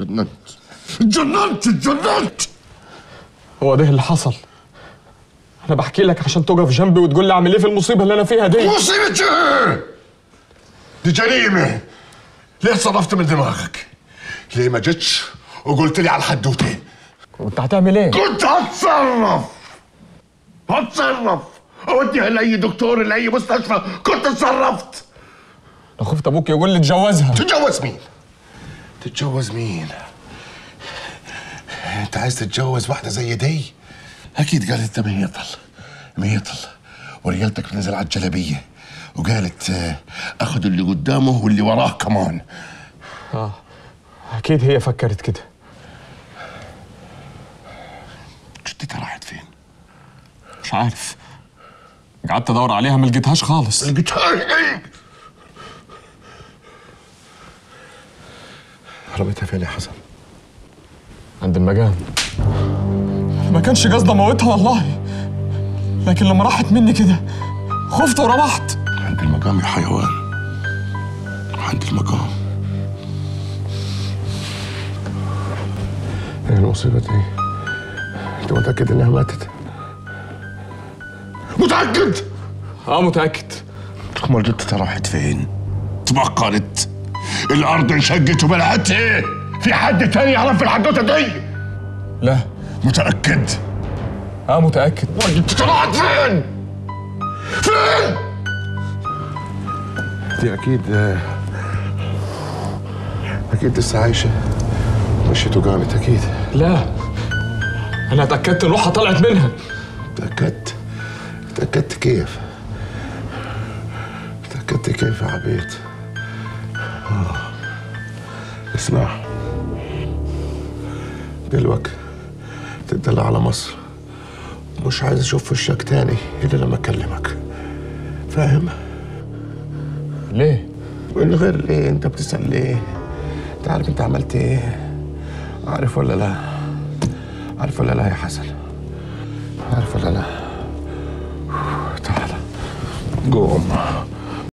اتجننت اتجننت اتجننت هو ده اللي حصل انا بحكي لك عشان تقف جنبي وتقول لي اعمل ايه في المصيبه اللي انا فيها دي مصيبة ايه؟ دي جريمة ليه صرفت من دماغك؟ ليه ما جيتش وقلت لي على الحدوتة؟ كنت هتعمل ايه كنت هتصرف هتصرف اوديها لاي دكتور لاي مستشفى كنت اتصرفت انا خفت ابوك يقول لي اتجوزها تتجوز مين؟ تتجوز مين؟ انت عايز تتجوز واحدة زي دي؟ اكيد قالت ده ميطل ميطل ورجالتك بتنزل على الجلابية وقالت آه، اخذ اللي قدامه واللي وراه كمان اه اكيد هي فكرت كده جدتها راحت فين؟ مش عارف قعدت ادور عليها ما لقيتهاش خالص لقيتها ايه؟ رميتها فين يا حسن؟ عند المجان ما كانش قصدي اموتها والله لكن لما راحت مني كده خفت ورمحت عند المقام يا حيوان عند المقام ايه المصيبة دي؟ انت متأكد انها ماتت؟ متأكد؟ اه متاكد امال جدتها راحت فين؟ تبقرت الارض انشقت وبلعت ايه؟ في حد تاني يعرف الحدوته دي؟ لا متأكد؟ اه متاكد جدتها راحت فين؟ فين؟ دي اكيد اكيد لسه عايشة مشيت وقامت اكيد لا انا اتاكدت الروحه طلعت منها تأكدت تأكدت كيف تأكدت كيف يا عبيد آه. اسمع دلوقتي تدل على مصر مش عايز اشوف وشك تاني الا لما اكلمك فاهم ليه من غير ليه انت بتسأل ليه انت عارف انت عملت ايه عارف ولا لا عارف ولا لا يا حسن عارف ولا لا تعال قوم